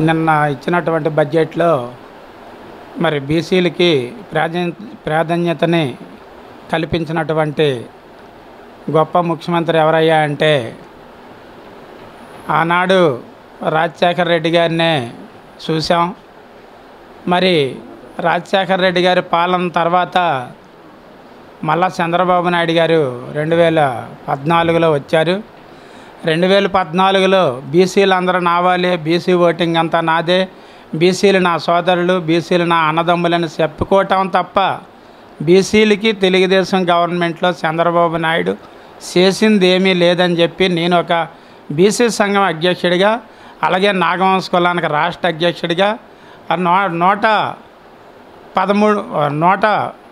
నిన్న ఇచ్చినటువంటి బడ్జెట్లో మరి బీసీలకి ప్రాధాన్య ప్రాధాన్యతని కల్పించినటువంటి గొప్ప ముఖ్యమంత్రి ఎవరయ్యా అంటే ఆనాడు రాజశేఖర రెడ్డి గారినే చూసాం మరి రాజశేఖర రెడ్డి గారి పాలన తర్వాత మళ్ళా చంద్రబాబు నాయుడు గారు రెండు వేల పద్నాలుగులో వచ్చారు రెండు వేల పద్నాలుగులో బీసీలు అందరూ నావాలే బీసీ ఓటింగ్ అంతా నాదే బీసీలు నా సోదరులు బీసీలు నా అన్నదమ్ములని చెప్పుకోవటం తప్ప బీసీలకి తెలుగుదేశం గవర్నమెంట్లో చంద్రబాబు నాయుడు చేసింది ఏమీ లేదని చెప్పి నేను ఒక బీసీ సంఘం అధ్యక్షుడిగా అలాగే నాగవంశ కులానికి రాష్ట్ర అధ్యక్షుడిగా ఆ నూ నూట పదమూడు నూట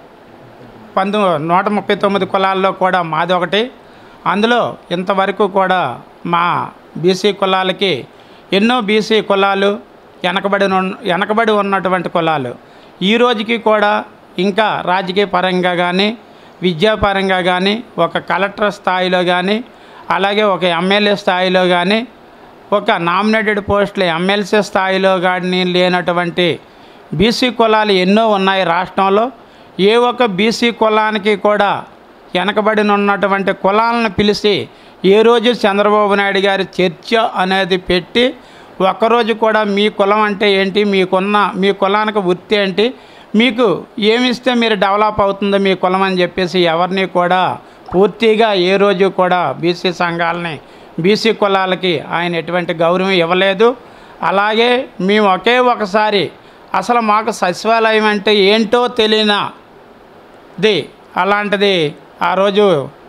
పంతొ నూట ముప్పై తొమ్మిది కులాల్లో కూడా మాది ఒకటి అందులో ఇంతవరకు కూడా మా బీసీ కులాలకి ఎన్నో బీసీ కులాలు వెనకబడి ఉన్న- వెనకబడి ఉన్నటువంటి కులాలు ఈ రోజుకి కూడా ఇంకా రాజకీయ పరంగా కానీ విద్యాపరంగా కానీ ఒక కలెక్టర్ స్థాయిలో కానీ అలాగే ఒక ఎమ్మెల్యే స్థాయిలో కానీ ఒక నామినేటెడ్ పోస్టులు ఎమ్మెల్సీ స్థాయిలో కానీ లేనటువంటి బీసీ కులాలు ఎన్నో ఉన్నాయి రాష్ట్రంలో ఏ ఒక్క బీసీ కులానికి కూడా వెనకబడిన ఉన్నటువంటి కులాలను పిలిచి ఏ రోజు చంద్రబాబు నాయుడు గారి చర్చ అనేది పెట్టి ఒక్కరోజు కూడా మీ కులం అంటే ఏంటి మీకున్న మీ కులానికి వృత్తి ఏంటి మీకు ఏమిస్తే మీరు డెవలప్ అవుతుందో మీ కులం అని చెప్పేసి ఎవరిని కూడా పూర్తిగా ఏ రోజు కూడా బీసీ సంఘాలని బీసీ కులాలకి ఆయన ఎటువంటి గౌరవం ఇవ్వలేదు అలాగే మేము ఒకే ఒకసారి అసలు మాకు సచివాలయం అంటే ఏంటో తెలియనా ది అలాంటిది ఆ రోజు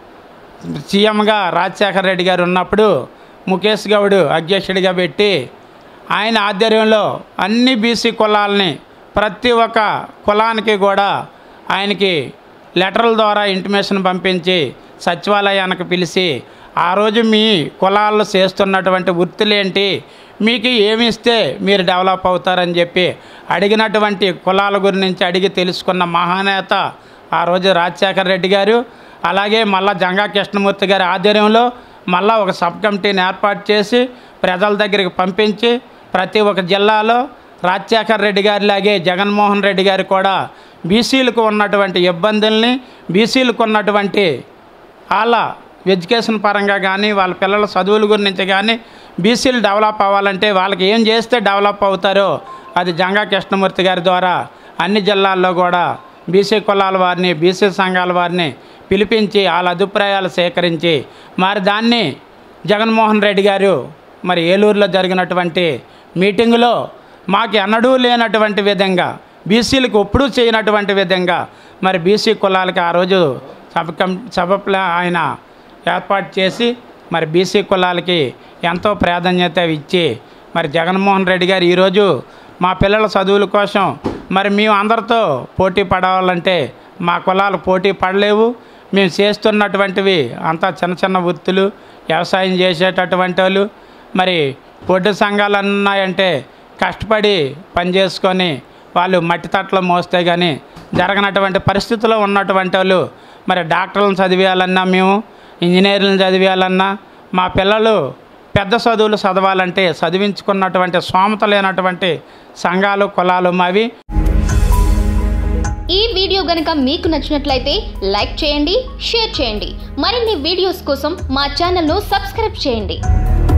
సీఎంగా రాజశేఖర రెడ్డి గారు ఉన్నప్పుడు ముఖేష్ గౌడ్ అధ్యక్షుడిగా పెట్టి ఆయన ఆధ్వర్యంలో అన్ని బీసీ కులాలని ప్రతి ఒక్క కులానికి కూడా ఆయనకి లెటర్ల ద్వారా ఇంటిమేషన్ పంపించి సచివాలయానికి పిలిచి ఆ రోజు మీ కులాల్లో చేస్తున్నటువంటి వృత్తులేంటి మీకు ఏమి ఇస్తే మీరు డెవలప్ అవుతారని చెప్పి అడిగినటువంటి కులాల గురించి అడిగి తెలుసుకున్న మహానేత ఆ రోజు రాజశేఖర రెడ్డి గారు అలాగే మళ్ళా జంగా కృష్ణమూర్తి గారి ఆధ్వర్యంలో మళ్ళా ఒక సబ్ కమిటీని ఏర్పాటు చేసి ప్రజల దగ్గరికి పంపించి ప్రతి ఒక్క జిల్లాలో రాజశేఖర రెడ్డి గారిలాగే జగన్మోహన్ రెడ్డి గారు కూడా బీసీలకు ఉన్నటువంటి ఇబ్బందుల్ని బీసీలకు ఉన్నటువంటి వాళ్ళ ఎడ్యుకేషన్ పరంగా కానీ వాళ్ళ పిల్లల చదువుల గురించి కానీ బీసీలు డెవలప్ అవ్వాలంటే వాళ్ళకి ఏం చేస్తే డెవలప్ అవుతారో అది జంగా కృష్ణమూర్తి గారి ద్వారా అన్ని జిల్లాల్లో కూడా బీసీ కులాల వారిని బీసీ సంఘాల వారిని పిలిపించి వాళ్ళ అభిప్రాయాలు సేకరించి మరి దాన్ని జగన్మోహన్ రెడ్డి గారు మరి ఏలూరులో జరిగినటువంటి మీటింగులో మాకు ఎన్నడూ లేనటువంటి విధంగా బీసీలకు ఎప్పుడూ చేయనటువంటి విధంగా మరి బీసీ కులాలకి ఆ రోజు సభ కం సభ ప్లా- ఆయన ఏర్పాటు చేసి మరి బీసీ కులాలకి ఎంతో ప్రాధాన్యత ఇచ్చి మరి జగన్మోహన్ రెడ్డి గారు ఈరోజు మా పిల్లల చదువుల కోసం మరి మేము అందరితో పోటీ పడవాలంటే మా కులాలు పోటీ పడలేవు మేము చేస్తున్నటువంటివి అంతా చిన్న చిన్న వృత్తులు వ్యవసాయం చేసేటటువంటి వాళ్ళు మరి పొడ్డు సంఘాలు ఉన్నాయంటే కష్టపడి పని చేసుకొని వాళ్ళు మట్టి తట్టలు మోస్తే కానీ జరగనటువంటి పరిస్థితిలో ఉన్నటువంటి వాళ్ళు మరి డాక్టర్లను చదివేయాలన్నా మేము ఇంజనీర్లను చదివేయాలన్నా మా పిల్లలు పెద్ద చదువులు చదవాలంటే చదివించుకున్నటువంటి స్తోమత లేనటువంటి సంఘాలు కులాలు మావి ఈ వీడియో గనుక మీకు నచ్చినట్లయితే లైక్ చేయండి షేర్ చేయండి మరిన్ని వీడియోస్ కోసం మా ఛానల్ను సబ్స్క్రైబ్ చేయండి